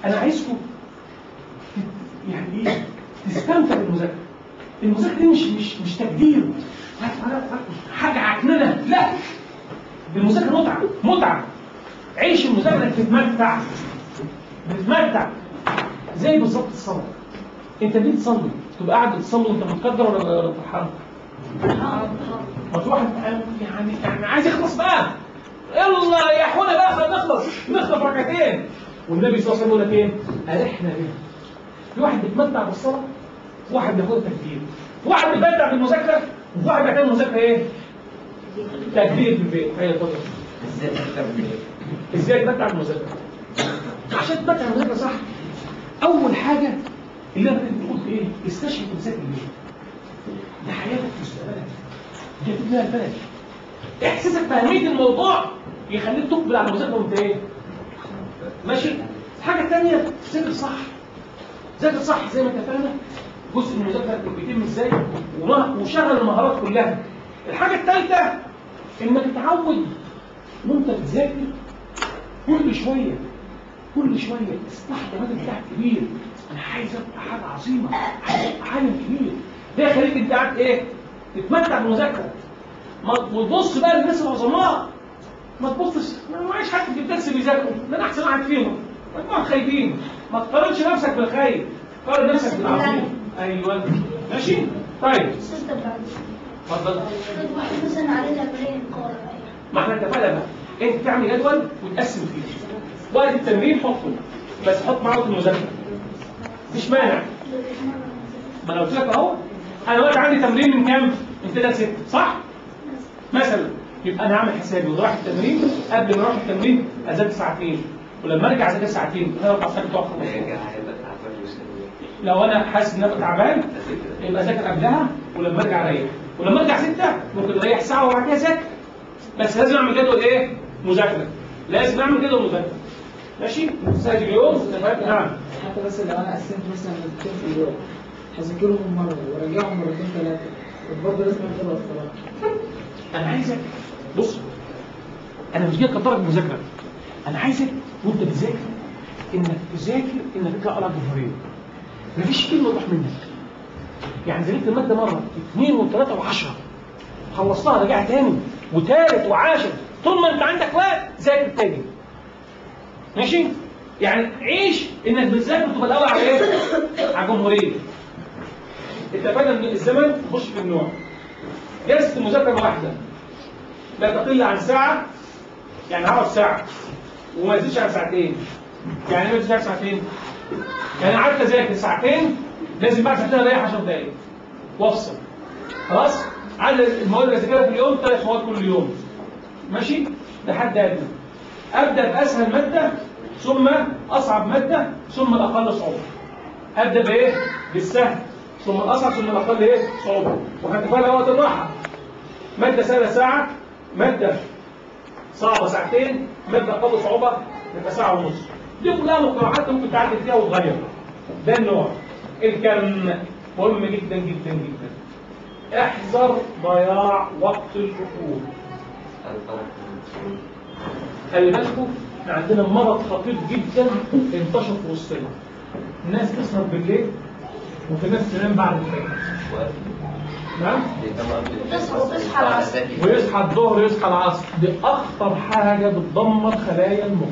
انا عايزكم يعني ايه تستمتع بالمذاكره المذاكره دي مش مش مش تقدير حاجه عكننه لا المذاكره متعه متعه عيش المذاكره تتمتع بتتمتع زي بالظبط الصلاه انت ليه تصلي تبقى قاعد بتصلي وانت متقدر ولا فرحان ما في واحد يعني يعني عايز يخلص بقى يلا يا اخوانا بقى خلينا نخلص نخطف ركعتين والنبي صلى الله عليه وسلم يقول لك ايه؟ أرحنا بها في واحد بيتمتع بالصلاه واحد بياخد تكبير واحد بيتمتع بالمذاكره وواحد بيعمل المذاكره ايه؟ تكبير في البيت هي اتفضل ازاي تكتب ايه؟ ازاي تمتع بالمذاكره؟ عشان تمتع بالمذاكره صح اول حاجه اللي انا كنت قلت ايه؟ استشهد تذاكر ليه؟ ده حياتك مستقبلك دي هتبنيها البلد احساسك باهميه الموضوع يخليك تقبل على المذاكره وانت ايه؟ ماشي؟ الحاجه الثانيه ذاكر صح ذاكر صح زي ما اتفقنا جزء من المذاكره بيتم ازاي وما- وشغل المهارات كلها الحاجه الثالثه انك تتعود وانت بتذاكر كل شويه كل شويه اصلاح الراجل بتاعك كبير انا عايز ابقى حاجه عظيمه عايز ابقى عالم كبير ده يخليك انت قاعد ايه تتمتع بالمذاكره ما وتبص بقى للناس العظماء ما تبصش ما معيش حد في الدرس بيذاكروا ده انا احسن واحد فيهم مجموعه خايبين ما تقارنش نفسك بالخايب قارن نفسك بالعظيم ايوه ماشي طيب ستة بعد اتفضل واحد مثلا علينا برين قال ما احنا اتفقنا بقى انت تعمل جدول وتقسم فيه وقت التمرين حطه بس حط معاه وقت المذاكره مش مانع ما انا قلت لك اهو انا وقت عندي تمرين من كام؟ من 3 6 صح؟ مثلا يبقى انا هعمل حسابي ورايح التمرين قبل ما اروح التمرين اذاكر ساعتين ولما ارجع اذاكر ساعتين انا اربع ساعات بتوع خلاص راجع هيبقى تعبان ويسلم لو انا حاسس ان انا تعبان يبقى اذاكر قبلها ولما ارجع اريح ولما ارجع ستة ممكن اريح ساعه وبعد كده اذاكر بس لازم اعمل جدول ايه؟ مذاكره لازم اعمل جدول مذاكره ماشي؟ ساعة اليوم اتفقنا؟ نعم حتى بس لو انا قسمت مثلا مرتين في اليوم هذاكرهم مره وارجعهم مرتين ثلاثه برضه لازم اكتبها الصلاه انا عايزك بص انا مش جاي اكترك مذاكره انا عايزك وانت بتذاكر انك تذاكر انك تطلع على جمهوريه مفيش كلمه تروح منك يعني ذاكرت الماده مره اثنين وثلاثه وعشره خلصتها رجعت تاني وثالث وعاشر طول ما انت عندك وقت ذاكر تاني ماشي يعني عيش انك بتذاكر تبقى الاول على ايه؟ على الجمهوريه اتفقنا ان الزمن خش في النوع جلسه المذاكره واحده لا تقل عن ساعه يعني هقعد ساعه وما يزيدش عن ساعتين يعني ايه ما يزيدش عن ساعتين يعني قعدت اذاكر ساعتين لازم بعد ساعتين اريح 10 دقائق وافصل خلاص عدد المواد اللي اذاكرها في اليوم ثلاث مواد كل يوم ماشي ده حد ادنى ابدا باسهل ماده ثم اصعب ماده ثم الاقل صعوبه ابدا بايه بالسهل ثم الاصعب ثم الاقل ايه صعوبه وهتفعلها وقت الراحه ماده سهله ساعه ماده صعبه ساعتين ماده اقل صعوبه تبقى ساعه ونص دي كلها مقترحات ممكن تعدل فيها وتغير ده النوع الكم مهم جدا جدا جدا احذر ضياع وقت الفصول خلي بالكم احنا عندنا مرض خطير جدا انتشر في وسطنا الناس تسهر بالليل وفي ناس تنام بعد الفجر نعم وتصحى العصر. ويصحى الظهر يصحى العصر دي اخطر حاجه بتدمر خلايا المخ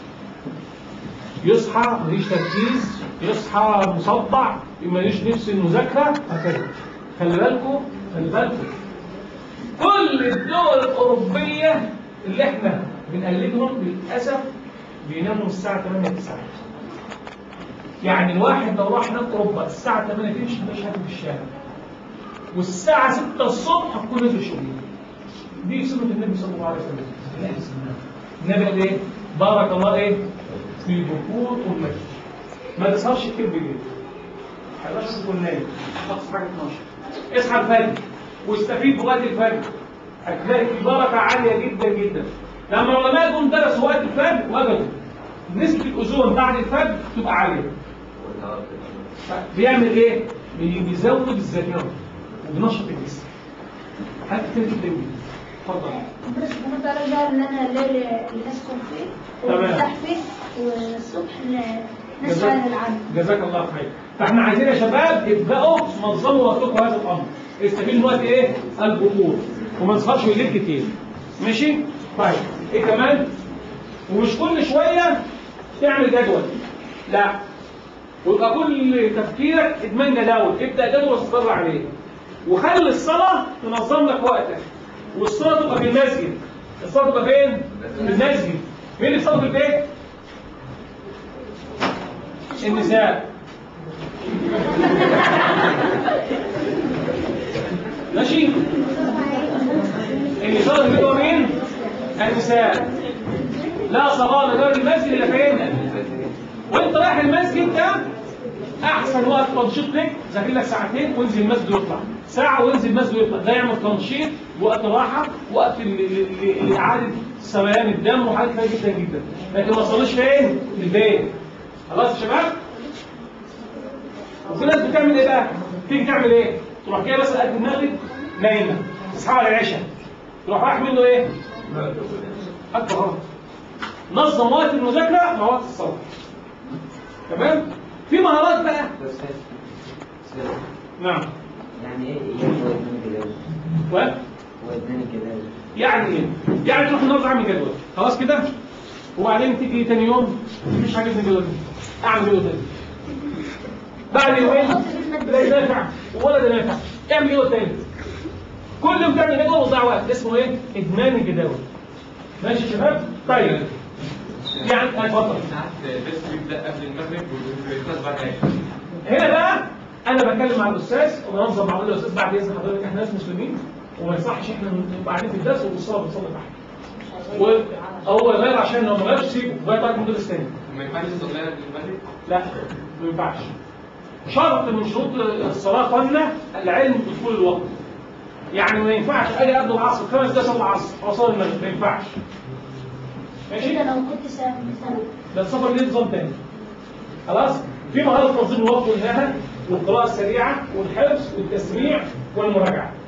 يصحى مفيش تركيز يصحى مصدع ماليش نفس المذاكره هكذا خلي بالكم خلي بالكم كل الدول الاوروبيه اللي احنا بنقلدهم للاسف بيناموا الساعه 8 9 يعني الواحد لو راح نام اوروبا الساعه 8 تمشي مفيش حد في الشارع والساعه 6 الصبح تكون نزل شغل دي سنه النبي صلى الله عليه وسلم النبي قال ايه بارك الله ايه في بكور امتي ما تسهرش كتير بالليل 11 تكون نايم اقصى حاجه 12 اصحى الفجر واستفيد بوقت الفجر هتلاقي في بركه عاليه جدا جدا لما العلماء جم درسوا وقت الفجر وجدوا نسبه الاوزون بعد الفجر تبقى عاليه بيعمل ايه؟ بي- بيزود الذاكره وبينشط الجسم حاجات كتير جدا جدا اتفضل بس بحط على بال ان انا الليل اللي اسكن فيه تمام. وارتاح فيه والصبح ن- نسأل العدل جزاك الله خير فاحنا عايزين يا شباب ابداوا نظموا وقتكم هذا الامر استفيد من وقت ايه البطول وما نسهرش بالليل كتير ماشي طيب ايه كمان ومش كل شويه تعمل جدول لا ويبقى كل تفكيرك ادمان جداول ابدا جدول واستقر عليه وخلي الصلاه تنظم لك وقتك والصلاه تبقى في المسجد الصلاه تبقى فين في المسجد مين اللي بيصلي في البيت النساء ماشي اللي صلى البيت هو مين النساء لا صلاة لدار المسجد الا فين وانت رايح المسجد ده احسن وقت تنشيط لك ذاكر لك ساعتين وانزل المسجد ويطلع ساعه وانزل المسجد ويطلع ده يعمل تنشيط وقت راحه وقت ل- ل- ل- لاعاده سريان الدم وحاجات كتير جدا جدا لكن ما تصليش فين في البيت خلاص يا شباب وفي ناس بتعمل ايه بقى تيجي تعمل ايه تروح جايه بس قد المغرب نايمه تصحى على العشاء تروح رايح منه ايه اكبر غلط نظم وقت المذاكره مع وقت الصلاه تمام في مهارات بقى بس بس- نعم يعني ايه ايه هو ادمان الجداول؟ و هو ادمان الجداول يعني ايه يعني تروح النهارده اعمل جدول خلاص كده وبعدين تيجي تاني يوم مش عاجبني الجدول ده اعمل جدول تاني بعد يومين لا ده نافع ولا ده نافع اعمل جدول تاني كل يوم تعمل جدول وتضيع وقت اسمه ايه ادمان الجداول ماشي يا شباب طيب يعني اتفضل ساعات بس بيبدا قبل المغرب وبيخلص بعد العشاء هنا بقى انا بتكلم مع الاستاذ وبنظم مع الاستاذ بعد اذن حضرتك احنا ناس مسلمين وما يصحش احنا نبقى قاعدين في الدرس والصلاه بتصلي تحت وهو غير عشان لو ما غيرش سيبه غير طيب مدرس تاني ما ينفعش تصلي قبل المغرب لا ما ينفعش شرط من شروط الصلاه قلنا العلم بدخول الوقت يعني ما ينفعش اجي قبل العصر خمس دقايق صلي العصر واصلي المغرب ما ينفعش ماشي كده لو كنت سنة سنة ده السفر ليه نظام تاني خلاص في مهارة تنظيم الوقت والنهى والقراءة السريعة والحفظ والتسميع والمراجعة